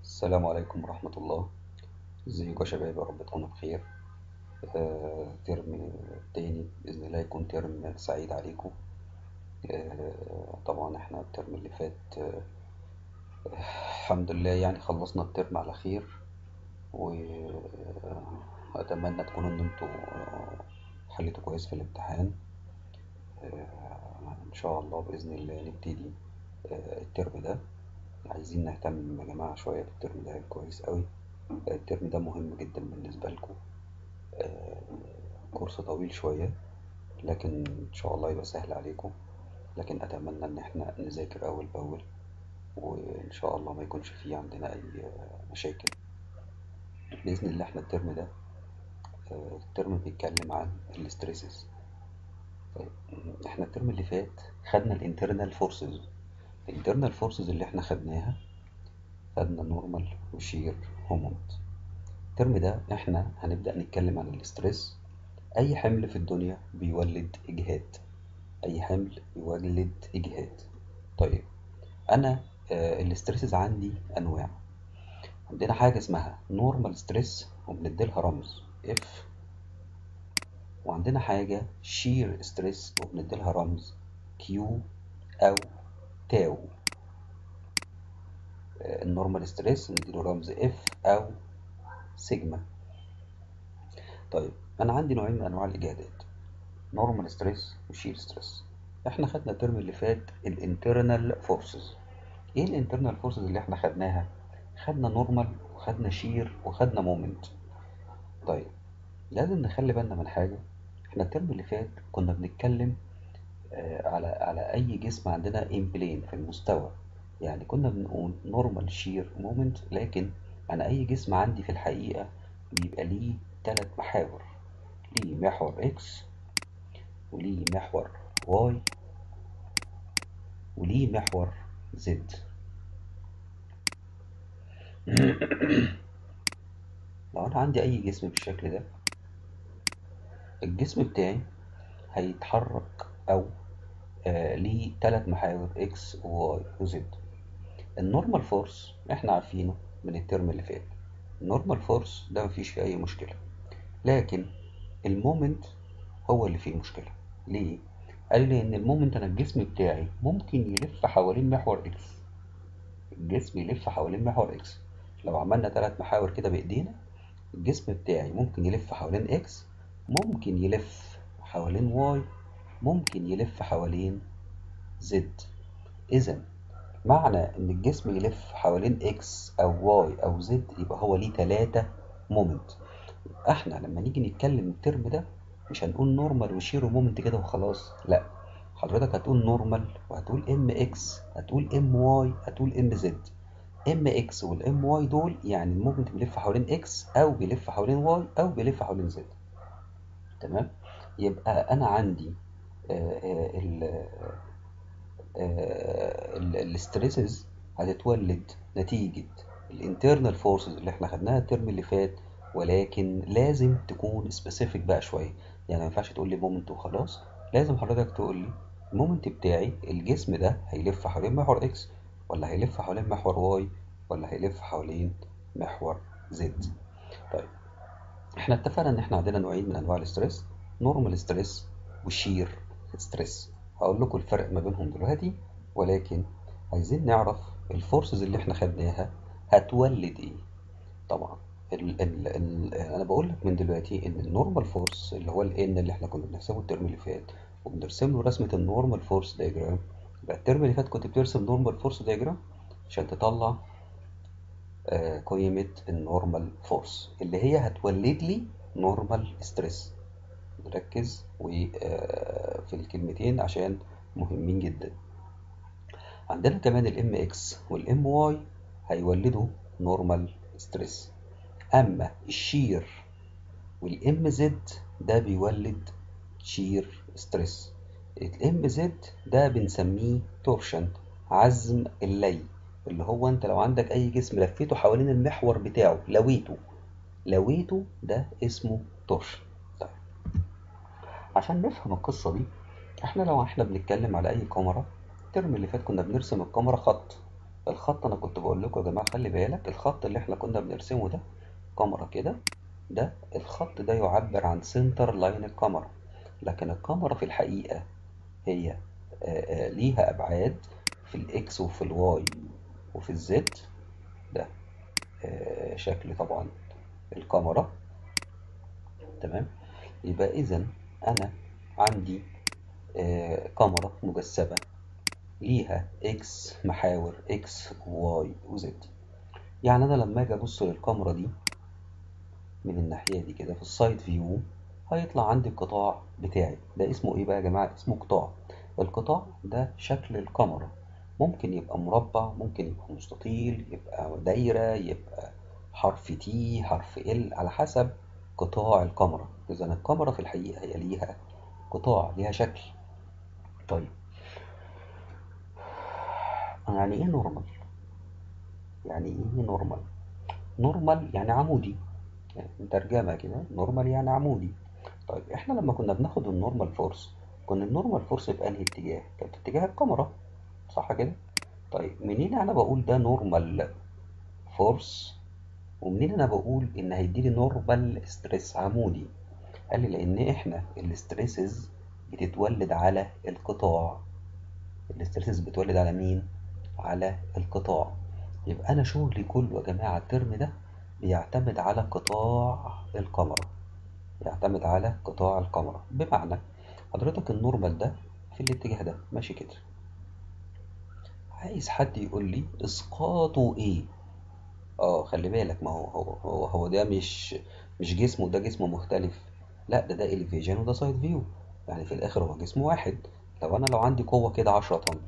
السلام عليكم ورحمة الله ازيكم يا شباب يا رب تكونوا بخير آه، ترم تاني بإذن الله يكون ترم سعيد عليكم آه، طبعا احنا الترم اللي فات آه، الحمد لله يعني خلصنا الترم على خير وأتمنى تكونوا ان انتوا آه، حليتوا كويس في الامتحان آه، ان شاء الله بإذن الله نبتدي آه، الترم ده عايزين نهتم يا جماعة شوية بالترم ده كويس قوي الترم ده مهم جدا بالنسبة لكم كورس طويل شوية لكن إن شاء الله يبقى سهل عليكم لكن أتمنى إن احنا نذاكر أول بأول وإن شاء الله ما يكونش فيه عندنا أي مشاكل بإذن الله احنا الترم ده الترم بيتكلم عن الاستريسز طيب احنا الترم اللي فات خدنا الانترنال فورسز الانترنال فورسز اللي احنا خدناها خدنا نورمال وشير هوموند الترم ده احنا هنبدأ نتكلم عن الاسترس اي حمل في الدنيا بيولد اجهاد اي حمل بيولد اجهاد طيب انا آه الاسترسز عندي انواع عندنا حاجة اسمها نورمال ستريس وبنديلها رمز اف وعندنا حاجة شير ستريس وبنديلها رمز كيو او تاو النورمال ستريس نديله رمز اف او سيجما طيب انا عندي نوعين من انواع الاجهادات نورمال ستريس وشير ستريس احنا خدنا الترم اللي فات الانترنال فورسز ايه الانترنال فورسز اللي احنا خدناها خدنا نورمال وخدنا شير وخدنا مومنت طيب لازم نخلي بالنا من حاجه احنا الترم اللي فات كنا بنتكلم آه على على اي جسم عندنا ان بلين في المستوى يعني كنا بنقول نورمال شير مومنت لكن انا اي جسم عندي في الحقيقه بيبقى ليه ثلاث محاور ليه محور اكس وليه محور واي وليه محور زد لو انا عندي اي جسم بالشكل ده الجسم بتاعي هيتحرك او آه ليه ثلاث محاور اكس وواي وزد النورمال فورس احنا عارفينه من الترم اللي فات النورمال فورس ده مفيش فيه اي مشكله لكن المومنت هو اللي فيه مشكله ليه قال لي ان المومنت انا الجسم بتاعي ممكن يلف حوالين محور اكس الجسم يلف حوالين محور اكس لو عملنا ثلاث محاور كده بايدينا الجسم بتاعي ممكن يلف حوالين اكس ممكن يلف حوالين واي ممكن يلف حوالين زد اذا معنى ان الجسم يلف حوالين اكس او واي او زد يبقى هو ليه تلاتة مومنت احنا لما نيجي نتكلم الترم ده مش هنقول نورمال وشير ومومنت كده وخلاص لا حضرتك هتقول نورمال وهتقول ام اكس هتقول ام واي هتقول ام زد ام اكس والام واي دول يعني المومنت بيلف حوالين اكس او بيلف حوالين واي او بيلف حوالين زد تمام يبقى انا عندي ال الاستريسز هتتولد نتيجة الانترنال فورسز اللي احنا خدناها الترم اللي فات ولكن لازم تكون سبيسيفيك بقى شوية يعني ما ينفعش تقول لي مومنت وخلاص لازم حضرتك تقول لي المومنت بتاعي الجسم ده هيلف حوالين محور اكس ولا هيلف حوالين محور واي ولا هيلف حوالين محور زد طيب احنا اتفقنا ان احنا عندنا نوعين من انواع الاسترس نورمال ستريس وشير ستريس هقول لكم الفرق ما بينهم دلوقتي ولكن عايزين نعرف الفورسز اللي احنا خدناها هتولد ايه طبعا ال ال ال انا بقول لك من دلوقتي ان النورمال فورس اللي هو الان اللي احنا كنا بنحسبه الترم اللي فات وبنرسم له رسمه النورمال فورس دايجرام يبقى الترم اللي فات كنت بترسم نورمال فورس دايجرام عشان تطلع آه قيمه النورمال فورس اللي هي هتولد لي نورمال ستريس نركز في الكلمتين عشان مهمين جدا عندنا كمان الام اكس والام واي هيولدوا نورمال ستريس اما الشير والام زد ده بيولد شير ستريس الام زد ده بنسميه تورشن عزم اللي اللي هو انت لو عندك اي جسم لفيته حوالين المحور بتاعه لويته لويته ده اسمه تورشن طيب. عشان نفهم القصة دي احنا لو احنا بنتكلم على اي كاميرا الترم اللي فات كنا بنرسم الكاميرا خط الخط انا كنت بقول لكم يا جماعه خلي بالك الخط اللي احنا كنا بنرسمه ده كاميرا كده ده الخط ده يعبر عن سنتر لاين الكاميرا لكن الكاميرا في الحقيقه هي آه، آه، ليها ابعاد في الاكس وفي الواي وفي الزد ده آه، شكل طبعا الكاميرا تمام يبقى اذا انا عندي آه، كاميرا مجسمة ليها اكس محاور اكس وواي وزد يعني انا لما اجي ابص للكاميرا دي من الناحية دي كده في السايد فيو هيطلع عندي القطاع بتاعي ده اسمه ايه بقى يا جماعة اسمه قطاع القطاع ده شكل الكاميرا ممكن يبقى مربع ممكن يبقى مستطيل يبقى دايرة يبقى حرف تي حرف ال على حسب قطاع الكاميرا اذا الكاميرا في الحقيقة هي ليها قطاع ليها شكل طيب يعني ايه نورمال يعني ايه نورمال نورمال يعني عمودي يعني ترجمة كده نورمال يعني عمودي طيب احنا لما كنا بناخد النورمال فورس كنا النورمال فورس بأنهي اتجاه كانت اتجاه الكاميرا صح كده طيب منين انا بقول ده نورمال فورس ومنين انا بقول ان هيديلي نورمال ستريس عمودي قال لي لان احنا الاستريسز بتتولد على القطاع الاستريسز بتولد على مين على القطاع يبقى انا شغلي كله يا جماعه الترم ده بيعتمد على قطاع الكاميرا يعتمد على قطاع الكاميرا بمعنى حضرتك النورمال ده في الاتجاه ده ماشي كده عايز حد يقول لي اسقاطه ايه اه خلي بالك ما هو هو هو, هو ده مش مش جسمه ده جسمه مختلف لا ده ده اليفيجن وده سايد فيو يعني في الاخر هو جسم واحد لو انا لو عندي قوة كده عشرة طن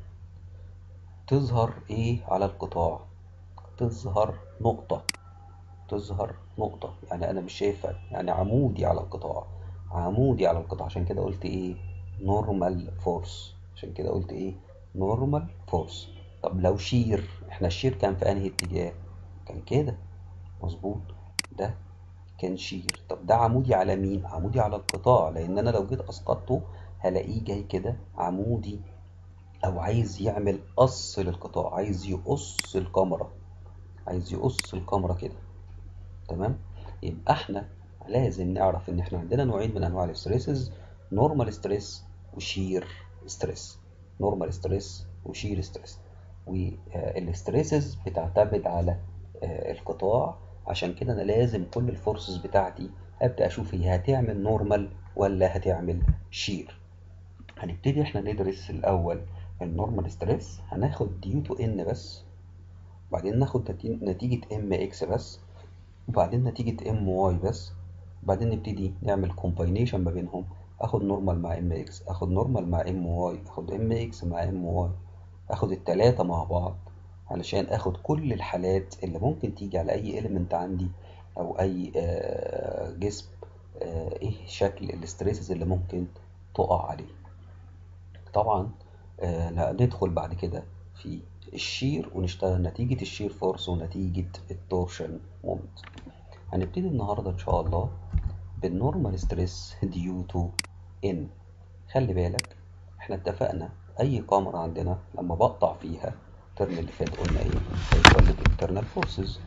تظهر ايه على القطاع تظهر نقطة تظهر نقطة يعني انا مش شايفها يعني عمودي على القطاع عمودي على القطاع عشان كده قلت ايه نورمال فورس عشان كده قلت ايه نورمال فورس طب لو شير احنا الشير كان في انهي اتجاه كان كده مظبوط ده كان شير طب ده عمودي على مين عمودي على القطاع لان انا لو جيت اسقطته هلاقيه جاي كده عمودي او عايز يعمل قص للقطاع عايز يقص الكاميرا عايز يقص الكاميرا كده تمام يبقى احنا لازم نعرف ان احنا عندنا نوعين من انواع الاستريسز نورمال ستريس وشير ستريس نورمال ستريس وشير ستريس والاستريسز بتعتمد على آه، القطاع عشان كده انا لازم كل الفورسز بتاعتي ابدا اشوف هي هتعمل نورمال ولا هتعمل شير هنبتدي احنا ندرس الاول النورمال ستريس هناخد ديو تو ان بس وبعدين ناخد نتي- نتيجة ام اكس بس وبعدين نتيجة ام واي بس وبعدين نبتدي نعمل كومباينيشن ما بينهم اخد نورمال مع ام اكس اخد نورمال مع ام واي اخد ام اكس مع ام واي اخد التلاتة مع بعض علشان اخد كل الحالات اللي ممكن تيجي على اي اليمنت عندي او اي آه، جسم آه، ايه شكل الاستريسز اللي ممكن تقع عليه طبعا آه، لا- ندخل بعد كده في الشير ونشتغل نتيجة الشير فورس ونتيجة التورشن مومنت هنبتدي النهاردة إن شاء الله بالنورمال ستريس ديو تو ان خلي بالك احنا اتفقنا أي كاميرا عندنا لما بقطع فيها الترم اللي فات قلنا ايه هيتولد internal forces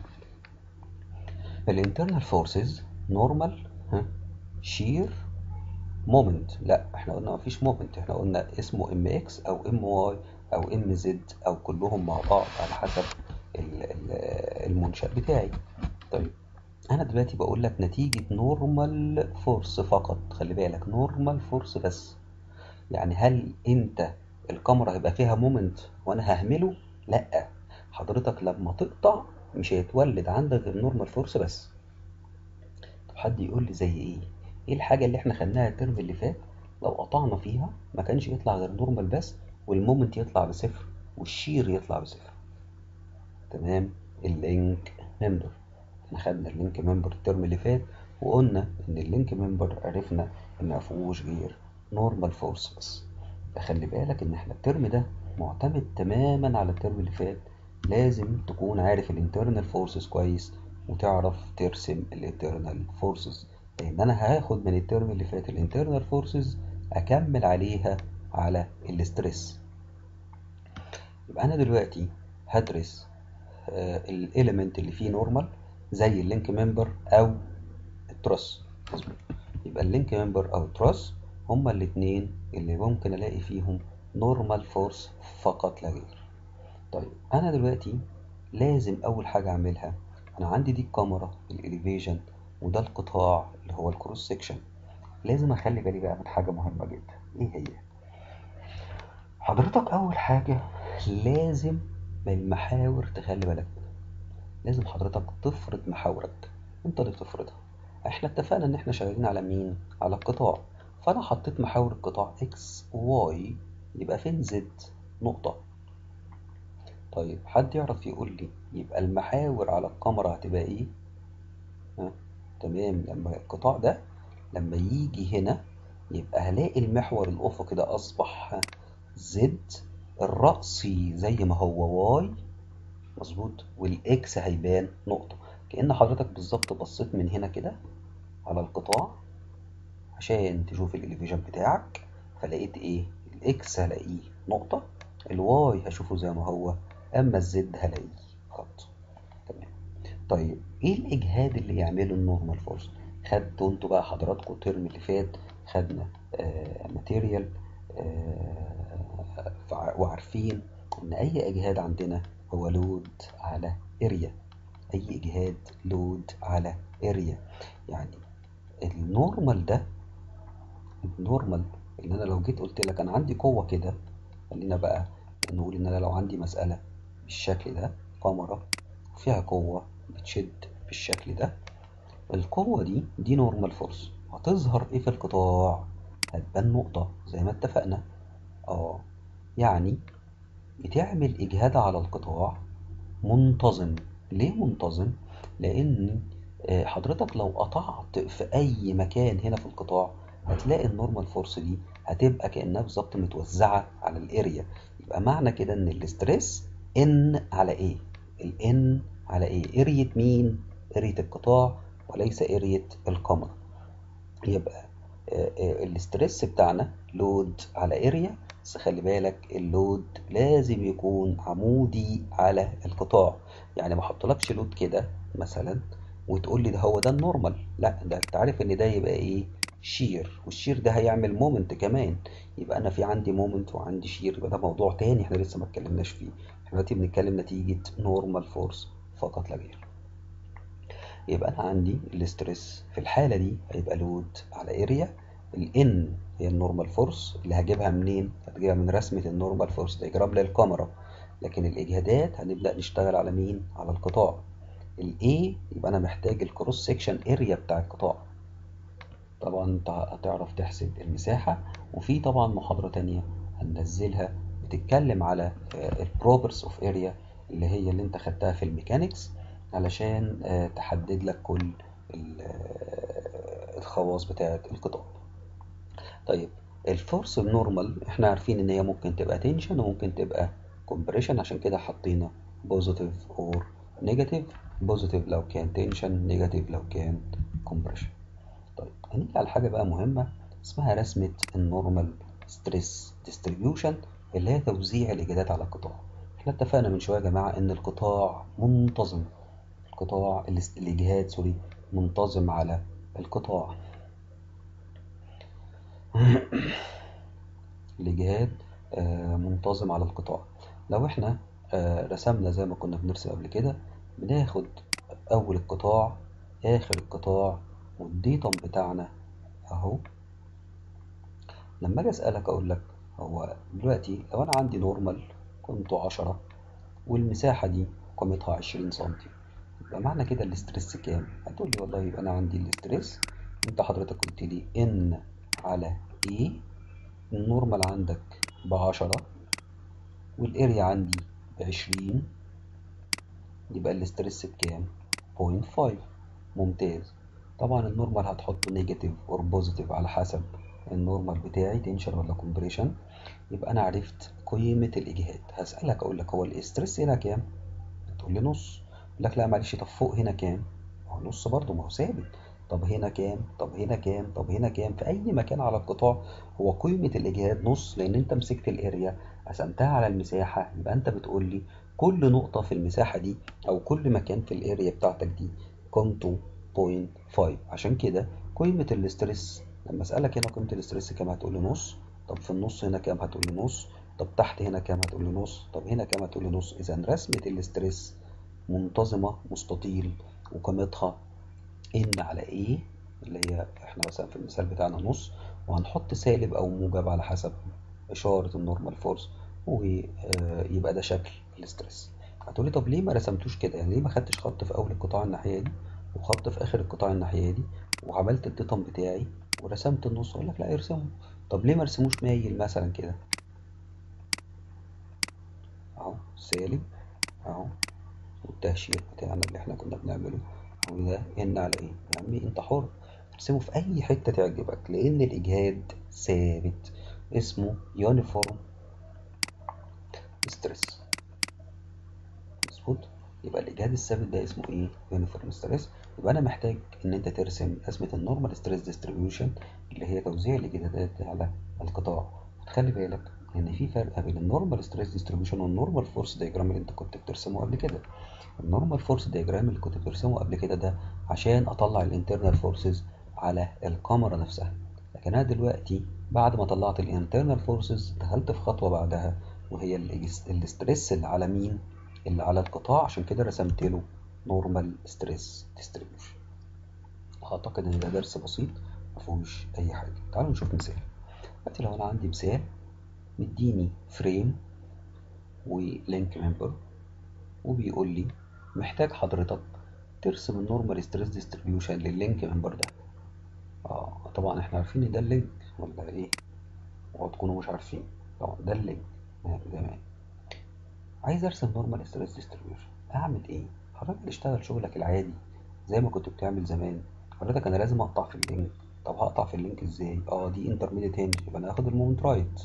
الانترنال فورسز نورمال شير مومنت لا احنا قلنا مفيش مومنت احنا قلنا اسمه ام اكس او ام واي او ام زد او كلهم مع بعض على حسب ال- ال- المنشأ بتاعي طيب انا دلوقتي بقول لك نتيجة نورمال فورس فقط خلي بالك نورمال فورس بس يعني هل انت الكاميرا هيبقى فيها مومنت وانا ههمله لا حضرتك لما تقطع مش هيتولد عندك غير نورمال فورس بس طب حد يقول لي زي ايه ايه الحاجة اللي احنا خدناها الترم اللي فات لو قطعنا فيها ما كانش يطلع غير نورمال بس والمومنت يطلع بصفر والشير يطلع بصفر تمام اللينك ممبر احنا خدنا اللينك ممبر الترم اللي فات وقلنا ان اللينك ممبر عرفنا ان ما فيهوش غير نورمال فورس بس خلي بالك ان احنا الترم ده معتمد تماما على الترم اللي فات لازم تكون عارف الانترنال فورسز كويس وتعرف ترسم الانترنال فورسز لان انا هاخد من الترم اللي فات الانترنال فورسز اكمل عليها على الاسترس يبقى انا دلوقتي هدرس الاليمنت اللي فيه نورمال زي اللينك ممبر او التراس يبقى اللينك ممبر او التراس هما الاتنين اللي ممكن الاقي فيهم نورمال فورس فقط لا غير طيب انا دلوقتي لازم اول حاجه اعملها انا عندي دي الكاميرا الاليفيشن وده القطاع اللي هو الكروس سيكشن لازم اخلي بالي بقى من حاجه مهمه جدا ايه هي حضرتك اول حاجه لازم من المحاور تخلي بالك منها لازم حضرتك تفرض محاورك انت اللي بتفرضها احنا اتفقنا ان احنا شغالين على مين على القطاع فانا حطيت محاور القطاع اكس واي يبقى فين زد نقطة طيب حد يعرف يقول لي يبقى المحاور على الكاميرا هتبقى ايه ها تمام لما القطاع ده لما يجي هنا يبقى هلاقي المحور الافقي ده اصبح زد الرأسي زي ما هو واي مظبوط والاكس هيبان نقطة كأن حضرتك بالظبط بصيت من هنا كده على القطاع عشان تشوف الاليفيشن بتاعك فلقيت ايه الاكس هلاقيه نقطة الواي هشوفه زي ما هو اما الزد هلاقيه خط تمام طيب ايه الاجهاد اللي يعمله النورمال فورس خدتوا انتوا بقى حضراتكم الترم اللي فات خدنا آه ماتيريال آه وعارفين ان اي اجهاد عندنا هو لود على اريا اي اجهاد لود على اريا يعني النورمال ده النورمال ان انا لو جيت قلت لك انا عندي قوه كده خلينا بقى نقول ان انا لو عندي مساله بالشكل ده كاميرا فيها قوه بتشد بالشكل ده القوه دي دي نورمال فورس هتظهر ايه في القطاع هتبان نقطه زي ما اتفقنا اه يعني بتعمل اجهاد على القطاع منتظم ليه منتظم لان حضرتك لو قطعت في اي مكان هنا في القطاع هتلاقي النورمال فورس دي هتبقى كانها بالظبط متوزعه على الاريا يبقى معنى كده ان الاستريس ان على ايه الان على ايه ارية مين ارية القطاع وليس ارية الكاميرا يبقى الاستريس بتاعنا لود على اريا بس خلي بالك اللود لازم يكون عمودي على القطاع يعني ما احطلكش لود كده مثلا وتقول لي ده هو ده النورمال لا ده انت عارف ان ده يبقى ايه شير والشير ده هيعمل مومنت كمان يبقى انا في عندي مومنت وعندي شير يبقى ده موضوع تاني احنا لسه ما اتكلمناش فيه احنا دلوقتي بنتكلم نتيجة نورمال فورس فقط لا غير يبقى انا عندي الاسترس في الحالة دي هيبقى لود على اريا الان هي النورمال فورس اللي هجيبها منين هتجيبها من رسمة النورمال فورس ديجرام للكاميرا لكن الاجهادات هنبدأ نشتغل على مين على القطاع الاي يبقى انا محتاج الكروس سيكشن اريا بتاع القطاع طبعا انت هتعرف تحسب المساحة وفي طبعا محاضرة تانية هننزلها بتتكلم على البروبرز اوف اريا اللي هي اللي انت خدتها في الميكانيكس علشان تحدد لك كل الخواص بتاعة القطاع طيب الفورس النورمال احنا عارفين ان هي ممكن تبقى تنشن وممكن تبقى كومبريشن عشان كده حطينا بوزيتيف اور نيجاتيف بوزيتيف لو كان تنشن نيجاتيف لو كان كومبريشن طيب هنيجي على حاجة بقى مهمة اسمها رسمة النورمال ستريس ديستريبيوشن اللي هي توزيع الإجهادات على القطاع احنا اتفقنا من شوية يا جماعة ان القطاع منتظم القطاع الإجهاد سوري منتظم على القطاع الإجهاد منتظم على القطاع لو احنا رسمنا زي ما كنا بنرسم قبل كده بناخد أول القطاع آخر القطاع والديتم بتاعنا اهو لما اجي اسالك اقول لك هو دلوقتي لو انا عندي نورمال قيمته عشرة والمساحة دي قيمتها عشرين سنتي يبقى معنى كده الاسترس كام؟ هتقول لي والله يبقى انا عندي الاسترس انت حضرتك قلت لي ان على ايه النورمال عندك بعشرة والاريا عندي بعشرين يبقى الاسترس بكام؟ بوينت فايف ممتاز طبعا النورمال هتحطه نيجاتيف اور بوزيتيف على حسب النورمال بتاعي تنشن ولا كومبريشن يبقى انا عرفت قيمة الاجهاد هسألك اقول لك هو الاسترس هنا كام تقول لي نص اقول لك لا معلش طب فوق هنا كام هو نص برضه ما هو ثابت طب هنا كام طب هنا كام طب هنا كام في اي مكان على القطاع هو قيمة الاجهاد نص لان انت مسكت الاريا قسمتها على المساحة يبقى انت بتقول لي كل نقطة في المساحة دي أو كل مكان في الاريا بتاعتك دي قيمته 0.5 عشان كده قيمة الاسترس لما أسألك هنا قيمة الاسترس كام هتقول لي نص طب في النص هنا كام هتقول لي نص طب تحت هنا كام هتقول لي نص طب هنا كام هتقول لي نص إذا رسمة الاسترس منتظمة مستطيل وقيمتها ان على ايه اللي هي احنا مثلا في المثال بتاعنا نص وهنحط سالب او موجب على حسب اشارة النورمال فورس ويبقى ده شكل الاسترس هتقولي طب ليه ما رسمتوش كده يعني ليه ما خدتش خط في اول القطاع الناحية دي وخط في اخر القطاع الناحية دي وعملت الديتم بتاعي ورسمت النص اقول لك لا ارسمه طب ليه ما رسموش مايل مثلا كده اهو سالب اهو والتهشير بتاعنا اللي احنا كنا بنعمله وده ان على ايه يا عمي انت حر ترسمه في اي حته تعجبك لان الاجهاد ثابت اسمه يونيفورم ستريس مظبوط يبقى الاجهاد الثابت ده اسمه ايه يونيفورم ستريس يبقى انا محتاج ان انت ترسم رسمه النورمال ستريس ديستريبيوشن اللي هي توزيع الاجهادات على القطاع وتخلي بالك ان في فرق بين النورمال ستريس ديستريبيوشن والنورمال فورس دايجرام اللي انت كنت بترسمه قبل كده النورمال فورس دايجرام اللي كنت بترسمه قبل كده ده عشان اطلع الانترنال فورسز على الكاميرا نفسها لكن انا دلوقتي بعد ما طلعت الانترنال فورسز دخلت في خطوه بعدها وهي الاستريس اللي على مين اللي على القطاع عشان كده رسمت له نورمال ستريس ديستريبيوشن اعتقد ان ده درس بسيط مفيهوش اي حاجه تعالوا نشوف مثال دلوقتي لو انا عندي مثال مديني فريم ولينك ممبر وبيقول لي محتاج حضرتك ترسم النورمال ستريس ديستريبيوشن لللينك ممبر ده اه طبعا احنا عارفين ان ده اللينك ولا ايه اوعوا تكونوا مش عارفين طبعا ده اللينك تمام عايز ارسم نورمال ستريس ديستريبيوشن اعمل ايه حضرتك تشتغل شغلك العادي زي ما كنت بتعمل زمان حضرتك انا لازم اقطع في اللينك طب هقطع في اللينك ازاي اه دي انترميديت هنج يبقى انا هاخد المومنت رايت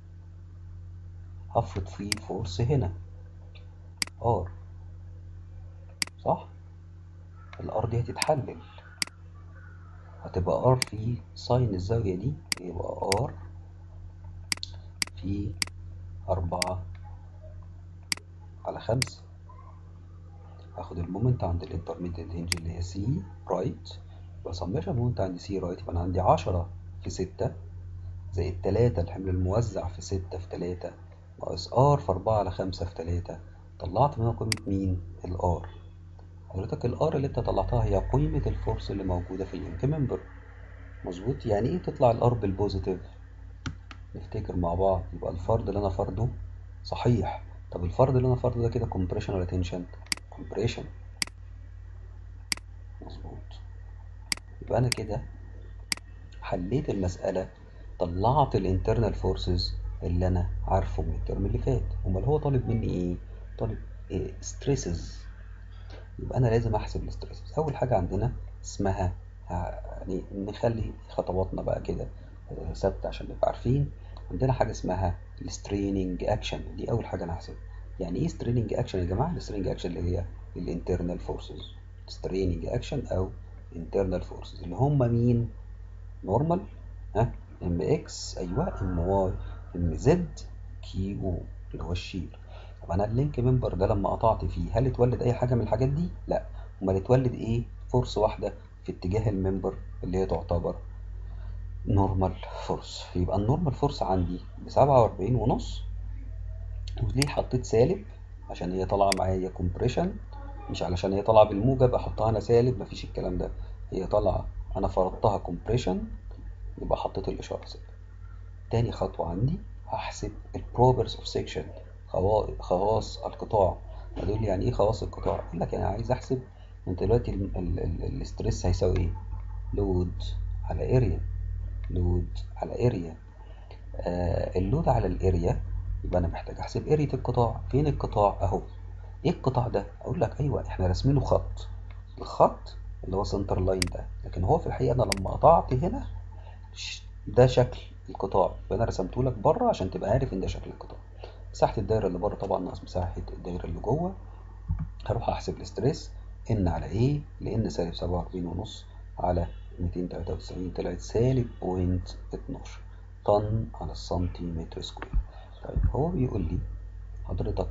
هفرض فيه فورس هنا ار صح الار دي هتتحلل هتبقى ار في ساين الزاوية دي يبقى ار في أربعة على خمسة هاخد المومنت عند الانترميديت هنج اللي هي سي رايت يبقى سميشن مومنت عند سي رايت يبقى أنا عندي عشرة في ستة زائد تلاتة الحمل الموزع في ستة في تلاتة ناقص ار في أربعة على خمسة في تلاتة طلعت منها قيمة مين؟ الار حضرتك الار اللي انت طلعتها هي قيمة الفورس اللي موجودة في اللينك ممبر مظبوط يعني ايه تطلع الار بالبوزيتيف نفتكر مع بعض يبقى الفرض اللي انا فرضه صحيح طب الفرض اللي انا فرضه ده كده كومبريشن ولا تنشن كومبريشن مظبوط يبقى انا كده حليت المسألة طلعت الانترنال فورسز اللي انا عارفه من الترم اللي فات امال هو طالب مني ايه طالب إيه؟ ستريسز يبقى انا لازم احسب الاستريسز اول حاجه عندنا اسمها يعني نخلي خطواتنا بقى كده ثابته عشان نبقى عارفين عندنا حاجه اسمها الستريننج اكشن دي اول حاجه انا هحسبها يعني ايه ستريننج اكشن يا جماعه الستريننج اكشن اللي هي الانترنال فورسز ستريننج اكشن او انترنال فورسز اللي هم مين نورمال ها ام اكس ايوه ام واي ام زد كيو اللي هو الشير طب انا اللينك ممبر ده لما قطعت فيه هل اتولد اي حاجه من الحاجات دي لا امال اتولد ايه فورس واحده في اتجاه الممبر اللي هي تعتبر نورمال فورس يبقى النورمال فورس عندي بسبعة وأربعين ونص وليه حطيت سالب عشان هي طالعة معايا كومبريشن مش علشان هي طالعة بالموجب احطها انا سالب مفيش الكلام ده هي طالعة انا فرضتها كومبريشن يبقى حطيت الاشارة سالب تاني خطوة عندي هحسب البروبرز اوف سيكشن خواص القطاع هتقول لي يعني ايه خواص القطاع اقول لك انا عايز احسب انت دلوقتي الاستريس هيساوي ايه لود على اريا لود على اريا آه اللود على الاريا يبقى انا محتاج احسب اريا القطاع فين القطاع اهو ايه القطاع ده اقول لك ايوه احنا راسمينه خط الخط اللي هو سنتر لاين ده لكن هو في الحقيقه انا لما قطعت هنا ده شكل القطاع فانا رسمته لك بره عشان تبقى عارف ان ده شكل القطاع مساحه الدايره اللي بره طبعا ناقص مساحه الدايره اللي جوه هروح احسب الاستريس ان على ايه لان سالب سبعة وأربعين ونص على ميتين تلاتة وتسعين طلعت سالب بوينت اتناشر طن على السنتيمتر سكوير طيب هو بيقول لي حضرتك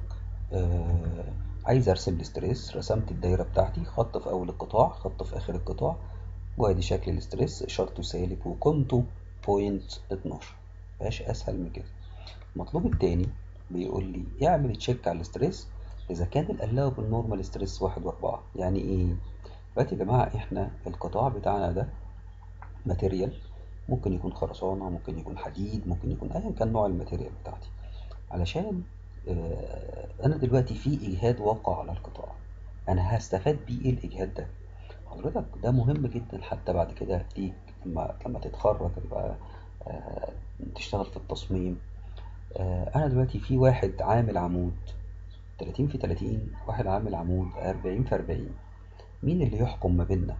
آه عايز ارسم الاستريس رسمت الدايره بتاعتي خط في اول القطاع خط في اخر القطاع وادي شكل الاستريس اشارته سالب وقيمته بوينت 12 مبقاش اسهل من كده المطلوب التاني بيقول لي اعمل تشيك على الاستريس اذا كان الالوبل نورمال ستريس واحد واربعة يعني ايه دلوقتي يا جماعه احنا القطاع بتاعنا ده ماتيريال ممكن يكون خرسانه ممكن يكون حديد ممكن يكون ايا كان نوع الماتيريال بتاعتي علشان آه انا دلوقتي في اجهاد واقع على القطاع انا هستفاد بيه ايه الاجهاد ده حضرتك ده مهم جدا حتى بعد كده ليك لما لما تتخرج يبقى آه تشتغل في التصميم آه انا دلوقتي في واحد عامل عمود 30 في 30 واحد عامل عمود 40 في 40 مين اللي يحكم ما بيننا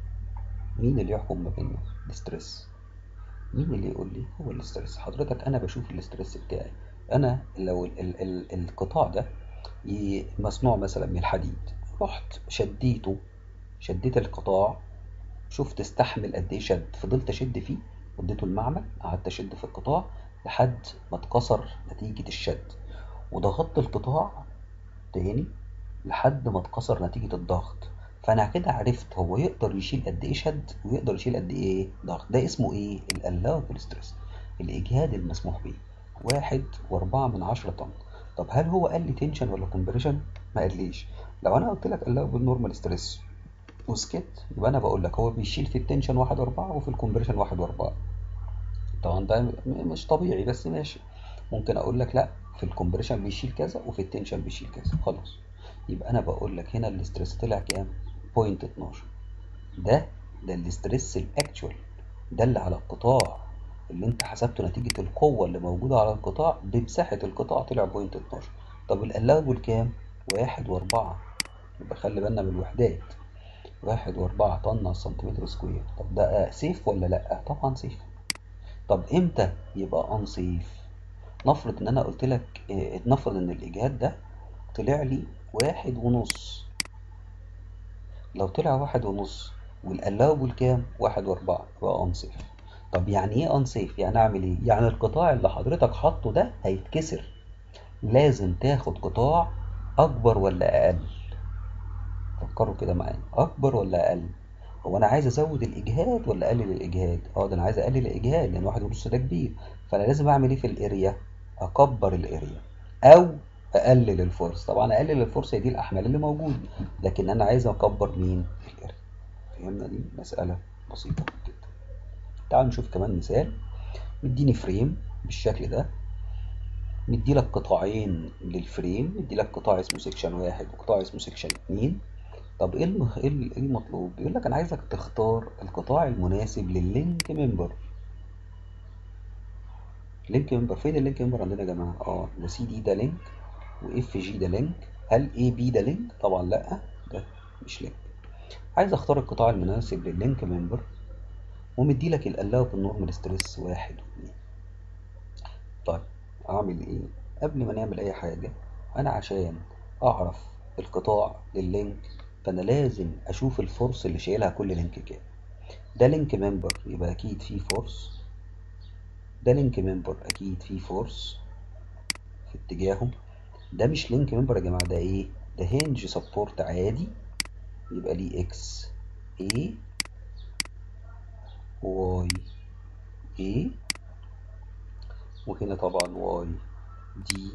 مين اللي يحكم ما بيننا الاسترس مين اللي يقول لي هو الاسترس حضرتك انا بشوف الاسترس بتاعي انا لو ال ال ال القطاع ده مصنوع مثلا من الحديد رحت شديته شديت القطاع شفت استحمل قد ايه شد فضلت اشد فيه وديته المعمل قعدت اشد في القطاع لحد ما اتكسر نتيجة الشد وضغطت القطاع تاني لحد ما اتكسر نتيجة الضغط فانا كده عرفت هو يقدر يشيل قد ايه شد ويقدر يشيل قد ايه ضغط ده اسمه ايه الالوبل ستريس الاجهاد المسموح به واحد واربعة من عشرة طن طب هل هو قال لي تنشن ولا كومبريشن ما قاليش لو انا قلت لك الوبل نورمال ستريس وسكت يبقى انا بقول لك هو بيشيل في التنشن واحد واربعة وفي الكومبريشن واحد واربعة طبعا ده مش طبيعي بس ماشي ممكن اقول لك لا في الكومبريشن بيشيل كذا وفي التنشن بيشيل كذا خلاص يبقى انا بقول لك هنا الاسترس طلع كام بوينت 12 ده ده الاسترس الاكتوال ده اللي على القطاع اللي انت حسبته نتيجة القوة اللي موجودة على القطاع بمساحة القطاع طلع بوينت 12 طب القلاوب كام واحد واربعة يبقى خلي بالنا من الوحدات واحد واربعة طن على السنتيمتر سكوير طب ده سيف ولا لأ طبعا سيف طب امتى يبقى ان سيف نفرض ان انا قلت لك اه نفرض ان الاجهاد ده طلع لي واحد ونص لو طلع واحد ونص والقلاوب كام واحد واربعة يبقى ان سيف طب يعني ايه ان سيف يعني اعمل ايه يعني القطاع اللي حضرتك حاطه ده هيتكسر لازم تاخد قطاع اكبر ولا اقل فكروا كده معايا اكبر ولا اقل هو انا عايز ازود الاجهاد ولا اقلل الاجهاد اه ده انا عايز اقلل الاجهاد لان واحد ونص ده كبير فانا لازم اعمل ايه في الاريا اكبر الاريا او اقلل الفورس طبعا اقلل الفورس دي الاحمال اللي موجوده لكن انا عايز اكبر مين الاريا فهمنا دي مساله بسيطه جدا تعالوا نشوف كمان مثال مديني فريم بالشكل ده مدي لك قطاعين للفريم مدي لك قطاع اسمه سيكشن واحد وقطاع اسمه سيكشن اتنين طب ايه المخ... ايه المطلوب بيقول لك انا عايزك تختار القطاع المناسب لللينك ممبر لينك ممبر فين اللينك ممبر عندنا يا جماعه اه ده سي دي ده لينك واف جي ده لينك هل اي بي ده لينك طبعا لا ده مش لينك عايز اختار القطاع المناسب لللينك ممبر ومدي لك القلاوب النورمال ستريس واحد واثنين طيب اعمل ايه قبل ما نعمل اي حاجه انا عشان اعرف القطاع لللينك فانا لازم اشوف الفورس اللي شايلها كل لينك كام ده لينك ممبر يبقى اكيد فيه فورس ده لينك ممبر اكيد فيه فورس في اتجاهه ده مش لينك ممبر يا جماعه ده ايه ده هنج سبورت عادي يبقى ليه اكس اي واي اي وهنا طبعا واي دي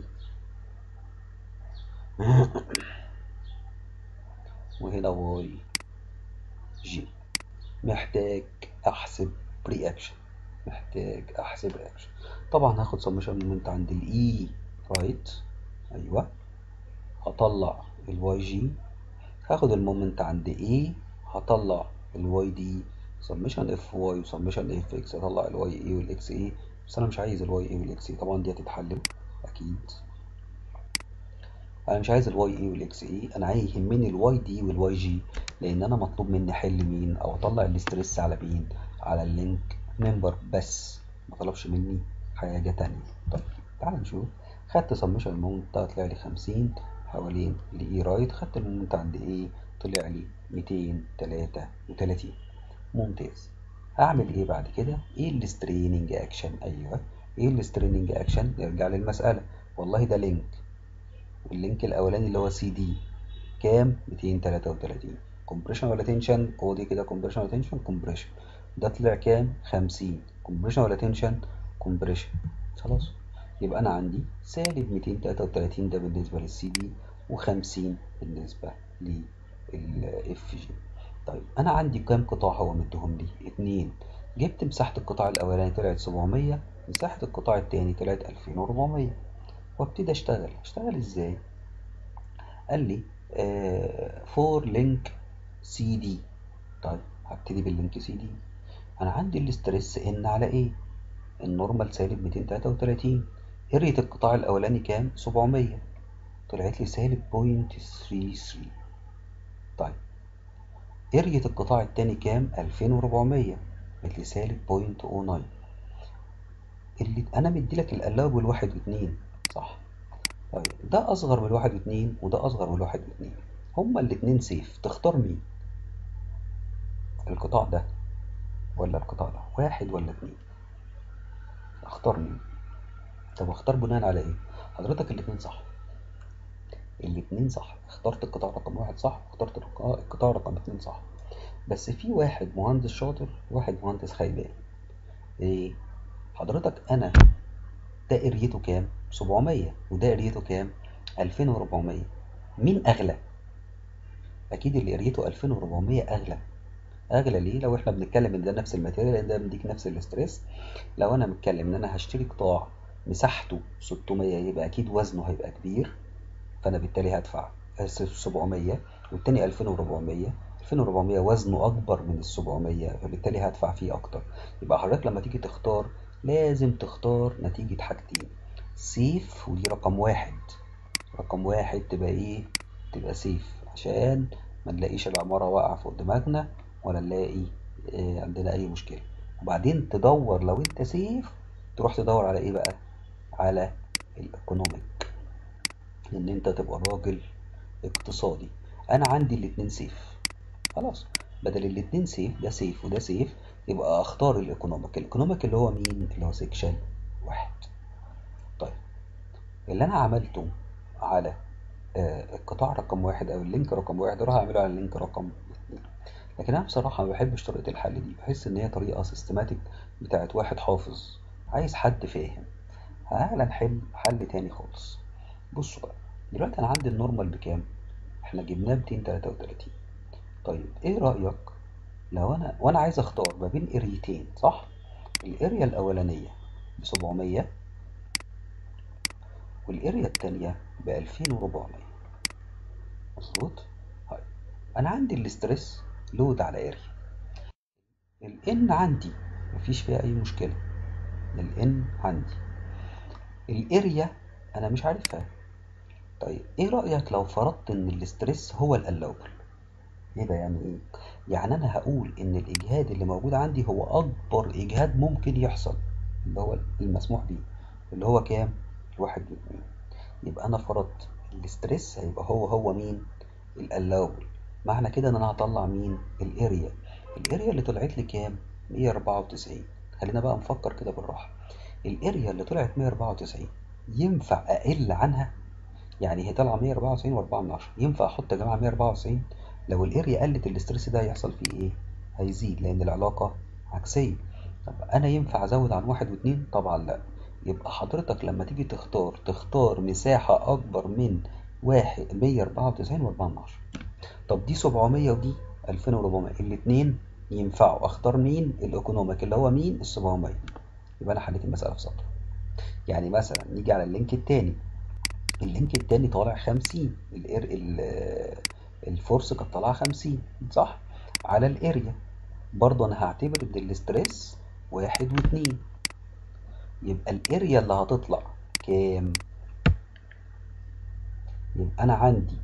وهنا واي جي محتاج احسب رياكشن محتاج احسب رياكشن طبعا هاخد سمشن مومنت عند الاي رايت ايوه هطلع الواي جي هاخد المومنت عند اي هطلع الواي دي سمشن اف واي وسمشن اف اكس هطلع الواي اي والاكس اي بس انا مش عايز الواي اي والاكس اي طبعا دي هتتحل اكيد انا مش عايز الواي اي والاكس اي انا عايز يهمني الواي دي والواي جي لان انا مطلوب مني احل مين او اطلع الاسترس على مين على اللينك ممبر بس ما طلبش مني حاجه تانية طيب تعال نشوف خدت سمشن المومنت طلع لي 50 حوالين الاي رايت خدت المومنت عند ايه طلع لي 233 ممتاز هعمل ايه بعد كده ايه الستريننج اكشن ايوه ايه الستريننج اكشن نرجع للمساله والله ده لينك واللينك الاولاني اللي هو سي دي كام 233 كومبريشن ولا تنشن هو دي كده كومبريشن ولا تنشن كومبريشن ده طلع كام 50 كومبريشن ولا تنشن كومبريشن خلاص يبقى انا عندي سالب 233 ده بالنسبه للسي دي و50 بالنسبه للاف جي طيب انا عندي كام قطاع هو مديهم لي اتنين جبت مساحه القطاع الاولاني طلعت 700 مساحه القطاع التاني طلعت 2400 وابتدي اشتغل اشتغل ازاي قال لي فور لينك سي دي طيب هبتدي باللينك سي دي انا عندي الاسترس ان على ايه النورمال سالب 233 قرية القطاع الاولاني كام 700 طلعت لي سالب 0.33 طيب قرية القطاع التاني كام 2400 قلت لي سالب 0.09 اللي انا مدي لك القلاب والواحد واتنين صح طيب ده اصغر من الواحد واتنين وده اصغر من الواحد واتنين هما الاتنين سيف تختار مين القطاع ده ولا القطاع ده واحد ولا اتنين اختار مين طب اختار بناء على ايه حضرتك الاتنين صح الاتنين صح اخترت القطاع رقم واحد صح اخترت القطاع رقم اتنين صح بس في واحد مهندس شاطر وواحد مهندس خيبان ايه حضرتك انا ده قريته كام 700 وده قريته كام 2400 مين اغلى اكيد اللي قريته 2400 اغلى اغلى ليه لو احنا بنتكلم ان ده نفس الماتيريال لان ده بيديك نفس الاستريس لو انا متكلم ان انا هشتري قطاع مساحته 600 يبقى اكيد وزنه هيبقى كبير فانا بالتالي هدفع 700 والتاني 2400 2400 وزنه اكبر من ال 700 فبالتالي هدفع فيه اكتر يبقى حضرتك لما تيجي تختار لازم تختار نتيجة حاجتين سيف ودي رقم واحد رقم واحد تبقى ايه تبقى سيف عشان ما نلاقيش العمارة واقعة فوق دماغنا ولا نلاقي إيه عندنا اي مشكلة وبعدين تدور لو انت سيف تروح تدور على ايه بقى على الايكونوميك ان انت تبقى راجل اقتصادي انا عندي الاتنين سيف خلاص بدل الاتنين سيف ده سيف وده سيف يبقى اختار الايكونوميك الايكونوميك اللي هو مين اللي هو سيكشن واحد طيب اللي انا عملته على آه القطاع رقم واحد او اللينك رقم واحد اروح اعمله على اللينك رقم اتنين لكن انا بصراحه ما بحبش طريقه الحل دي بحس ان هي طريقه سيستماتيك بتاعت واحد حافظ عايز حد فاهم تعالى نحل حل تاني خالص بصوا بقى دلوقتي انا عندي النورمال بكام احنا جبناه 233 طيب ايه رايك لو انا وانا عايز اختار ما بين اريتين صح الاريا الاولانيه ب 700 والاريا التانية ب 2400 مظبوط طيب انا عندي الاسترس لود على اريا الان عندي مفيش فيها اي مشكله الان عندي الاريا انا مش عارفها طيب ايه رايك لو فرضت ان الاسترس هو الالوبل ايه ده يعني ايه يعني انا هقول ان الاجهاد اللي موجود عندي هو اكبر اجهاد ممكن يحصل اللي هو المسموح بيه اللي هو كام واحد واتنين يبقى انا فرضت الاسترس هيبقى هو هو مين الالوبل معنى كده ان انا هطلع مين الاريا الاريا اللي طلعت لي كام 194 خلينا بقى نفكر كده بالراحه الاريا اللي طلعت 194 ينفع اقل عنها يعني هي طالعه 194 و4 من 10 ينفع احط يا جماعه 194 لو الاريا قلت الاسترس ده هيحصل فيه ايه هيزيد لان العلاقه عكسيه طب انا ينفع ازود عن واحد واتنين طبعا لا يبقى حضرتك لما تيجي تختار تختار مساحه اكبر من واحد 194 و4 من 10 طب دي 700 ودي 2400 الاتنين ينفعوا اختار مين الايكونوميك اللي هو مين ال 700 يبقى انا حليت المساله في سطر يعني مثلا نيجي على اللينك التاني اللينك التاني طالع 50 الإر... ال... الفورس كانت طالعه 50 صح على الاريا برضه انا هعتبر ان الاستريس واحد واتنين يبقى الاريا اللي هتطلع كام يبقى انا عندي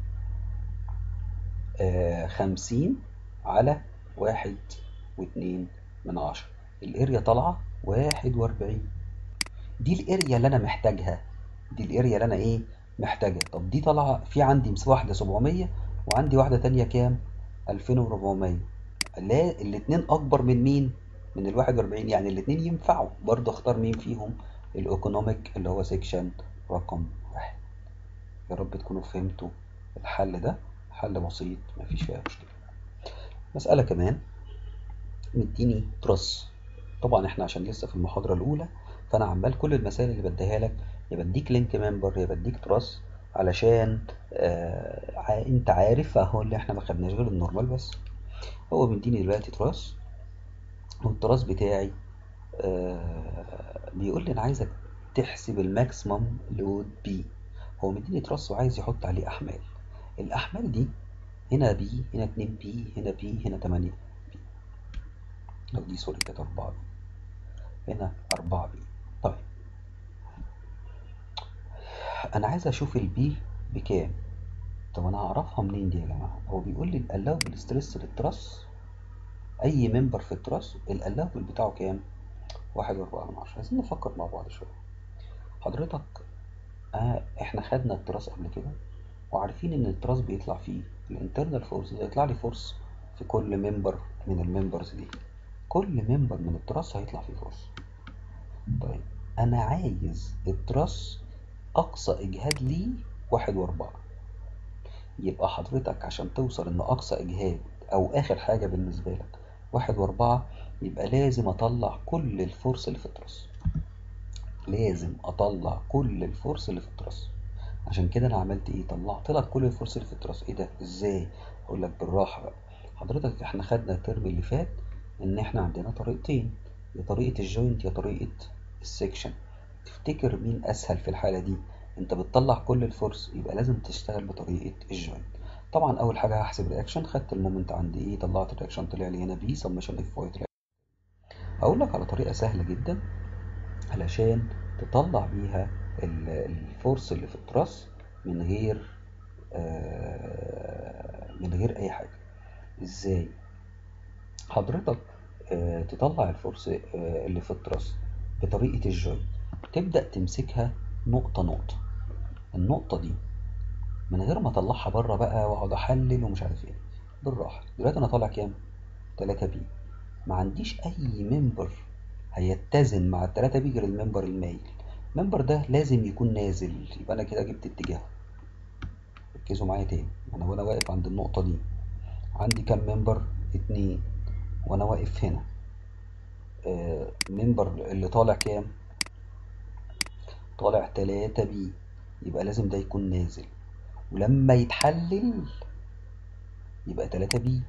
آه خمسين على واحد واتنين من عشرة الاريا طالعة واحد واربعين دي الاريا اللي انا محتاجها دي الاريا اللي انا ايه محتاجها طب دي طالعة في عندي واحدة سبعمية وعندي واحدة تانية كام الفين وربعمية لا الاتنين اكبر من مين من الواحد واربعين يعني الاتنين ينفعوا برضه اختار مين فيهم الايكونوميك اللي هو سيكشن رقم واحد يا رب تكونوا فهمتوا الحل ده حل بسيط مفيش فيها مشكلة مسألة كمان مديني ترس طبعا احنا عشان لسه في المحاضرة الأولى فأنا عمال كل المسائل اللي بديها لك يا بديك لينك ممبر يا بديك ترس علشان آه ع- انت عارف اهو اللي احنا ما خدناش غير النورمال بس هو مديني دلوقتي تراس والتراس بتاعي آه بيقول لي انا عايزك تحسب الماكسيمم لود بي هو مديني تراس وعايز يحط عليه احمال الاحمال دي هنا بي هنا 2 بي هنا بي هنا 8 بي لو دي سوري كانت 4 بي هنا 4 بي طيب انا عايز اشوف البي بكام طب انا هعرفها منين دي يا جماعه هو بيقول لي الالاوبل ستريس للتراس اي ممبر في التراس الالاوبل بتاعه كام واحد واربعة من عشرة عايزين نفكر مع بعض شوية حضرتك آه احنا خدنا التراس قبل كده وعارفين ان التراس بيطلع فيه الانترنال فورس ده يطلع لي فورس في كل ممبر من الممبرز دي كل ممبر من التراس هيطلع فيه فورس طيب انا عايز التراس اقصى اجهاد ليه واحد واربعة يبقى حضرتك عشان توصل ان اقصى اجهاد او اخر حاجة بالنسبة لك واحد واربعة يبقى لازم اطلع كل الفورس اللي في التراس لازم اطلع كل الفورس اللي في التراس عشان كده انا عملت ايه طلعت لك كل الفورس اللي في التراس ايه ده ازاي اقول لك بالراحه بقى حضرتك احنا خدنا الترم اللي فات ان احنا عندنا طريقتين يا طريقه الجوينت يا طريقه السكشن تفتكر مين اسهل في الحاله دي انت بتطلع كل الفورس يبقى لازم تشتغل بطريقه الجوينت طبعا اول حاجه هحسب رياكشن خدت المومنت عندي ايه طلعت الرياكشن طلع لي هنا بي سمشن اف واي هقول لك على طريقه سهله جدا علشان تطلع بيها ال- الفورس اللي في التراس من غير آه، من غير اي حاجه ازاي حضرتك آه، تطلع الفورس آه، اللي في التراس بطريقه الجوينت تبدا تمسكها نقطه نقطه النقطه دي من غير ما اطلعها بره بقى واقعد احلل ومش عارف ايه بالراحه دلوقتي انا طالع كام 3 بي ما عنديش اي ممبر هيتزن مع ال 3 بي غير الممبر المايل الممبر ده لازم يكون نازل يبقى انا كده جبت اتجاهه ركزوا معايا تاني انا وانا واقف عند النقطه دي عندي كام ممبر اتنين وانا واقف هنا آه ممبر اللي طالع كام طالع 3 بي يبقى لازم ده يكون نازل ولما يتحلل يبقى 3 بي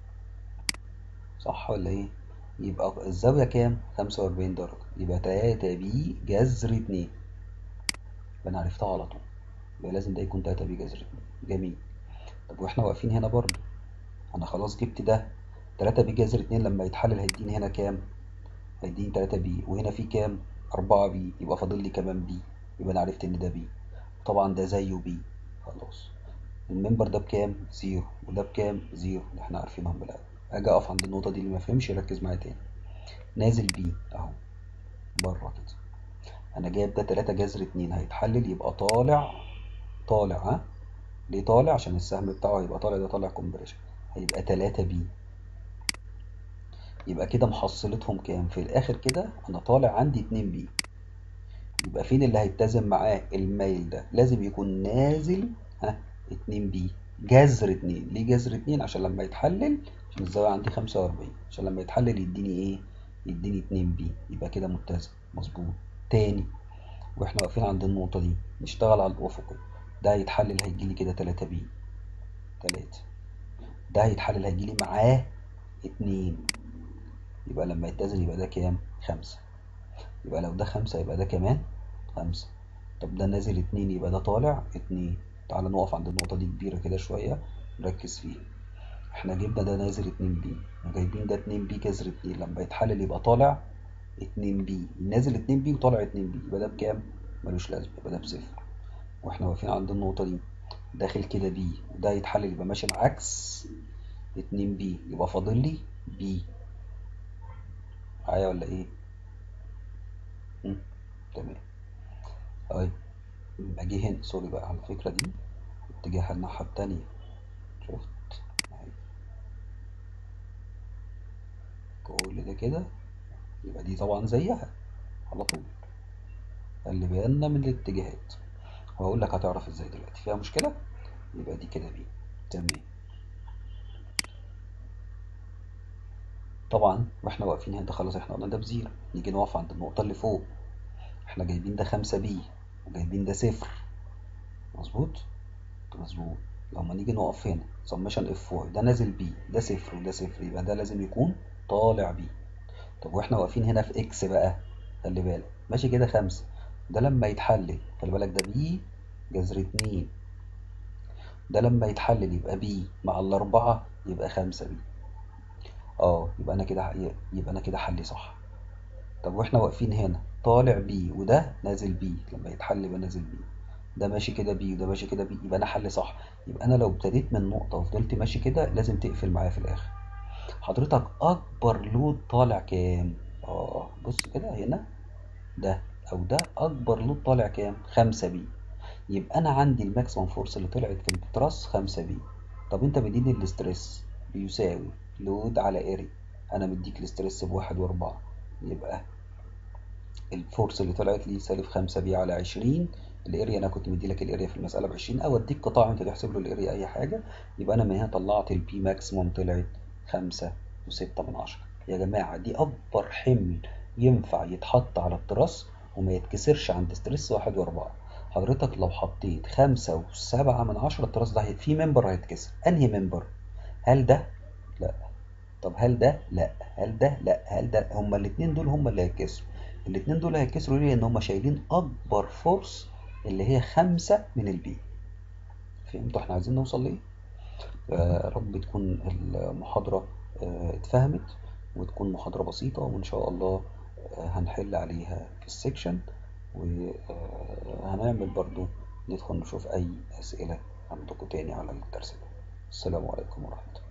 صح ولا ايه يبقى الزاوية كام 45 درجة يبقى 3 بي جذر 2 يبقى انا عرفتها على طول يبقى لازم ده يكون 3 بي جذر 2 جميل طب واحنا واقفين هنا برضو انا خلاص جبت ده 3 بي جذر 2 لما يتحلل هيديني هنا كام هيديني 3 بي وهنا في كام 4 بي يبقى فاضل لي كمان بي يبقى انا عرفت ان ده بي طبعا ده زيه بي خلاص الممبر ده بكام زيرو وده بكام زيرو اللي احنا عارفينهم بالاول اجي اقف عند النقطه دي اللي ما فهمش يركز معايا تاني نازل بي اهو بره كده انا جايب ده 3 جذر 2 هيتحلل يبقى طالع طالع ها ليه طالع عشان السهم بتاعه هيبقى طالع ده طالع كومبريشن هيبقى 3 بي يبقى كده محصلتهم كام في الاخر كده انا طالع عندي 2 بي يبقى فين اللي هيتزن معاه المايل ده لازم يكون نازل ها 2 بي جذر 2 ليه جذر 2 عشان لما يتحلل عشان الزاوية عندي 45 عشان لما يتحلل يديني ايه يديني 2 بي يبقى كده متزن مظبوط تاني واحنا واقفين عند النقطة دي نشتغل على الأفقي ده هيتحلل هيجيلي كده 3 بي 3 ده هيتحلل هيجيلي معاه 2 يبقى لما يتزن يبقى ده كام 5 يبقى لو ده 5 يبقى ده كمان 5 طب ده نازل 2 يبقى ده طالع 2 تعال نقف عند النقطة دي كبيرة كده شوية نركز فيها احنا جبنا ده نازل 2 بي وجايبين ده 2 بي جذر 2 لما يتحلل يبقى طالع 2 بي نازل 2 بي وطالع 2 بي يبقى ده بكام ملوش لازمه يبقى ده بصفر واحنا واقفين عند النقطه دي داخل كده بي وده يتحلل يبقى ماشي العكس 2 بي يبقى فاضل لي بي معايا ولا ايه مم. تمام طيب اجي هنا سوري بقى على الفكره دي اتجاه الناحيه التانية شفت أهي. كل ده كده يبقى دي طبعا زيها على طول خلي بالنا من الاتجاهات وهقول لك هتعرف ازاي دلوقتي فيها مشكلة يبقى دي كده بي تمام طبعا واحنا واقفين هنا خلاص احنا قلنا ده بزيرو نيجي نقف عند النقطة اللي فوق احنا جايبين ده خمسة بي وجايبين ده صفر مظبوط مظبوط لما نيجي نقف هنا سمشن اف واي ده نازل بي ده صفر وده صفر يبقى ده لازم يكون طالع بي طب واحنا واقفين هنا في اكس بقى خلي بالك ماشي كده خمسة ده لما يتحلل خلي بالك ده بي جذر اتنين ده لما يتحلل يبقى بي مع الأربعة يبقى خمسة بي اه يبقى أنا كده يبقى أنا كده حلي صح طب واحنا واقفين هنا طالع بي وده نازل بي لما يتحل يبقى نازل بي ده ماشي كده بي وده ماشي كده بي يبقى أنا حلي صح يبقى أنا لو ابتديت من نقطة وفضلت ماشي كده لازم تقفل معايا في الآخر حضرتك أكبر لود طالع كام؟ اه بص كده هنا ده أو ده أكبر لود طالع كام؟ خمسة بي يبقى انا عندي الماكسيمم فورس اللي طلعت في التراس 5 بي طب انت مديني الاسترس بيساوي لود على اري انا مديك الاسترس بواحد واربعة يبقى الفورس اللي طلعت لي سالب 5 بي على 20 الاريا انا كنت مدي لك الاريا في المساله ب 20 او اديك قطاع انت تحسب له الاريا اي حاجه يبقى انا من هنا طلعت البي ماكسيمم طلعت 5 و6 من 10 يا جماعه دي اكبر حمل ينفع يتحط على التراس وما يتكسرش عند ستريس واحد واربعة حضرتك لو حطيت خمسة وسبعة من عشرة التراس ده في ممبر هيتكسر انهي ممبر هل ده لا طب هل ده لا هل ده لا هل ده هما الاتنين دول هما اللي هيتكسروا الاتنين دول هيتكسروا ليه لان هما شايلين اكبر فورس اللي هي خمسة من البي فهمتوا احنا عايزين نوصل ليه يا رب تكون المحاضرة اه اتفهمت وتكون محاضرة بسيطة وإن شاء الله هنحل عليها في السكشن وهنعمل برضو ندخل نشوف أي أسئلة عندكم تاني على الدرس ده السلام عليكم ورحمة الله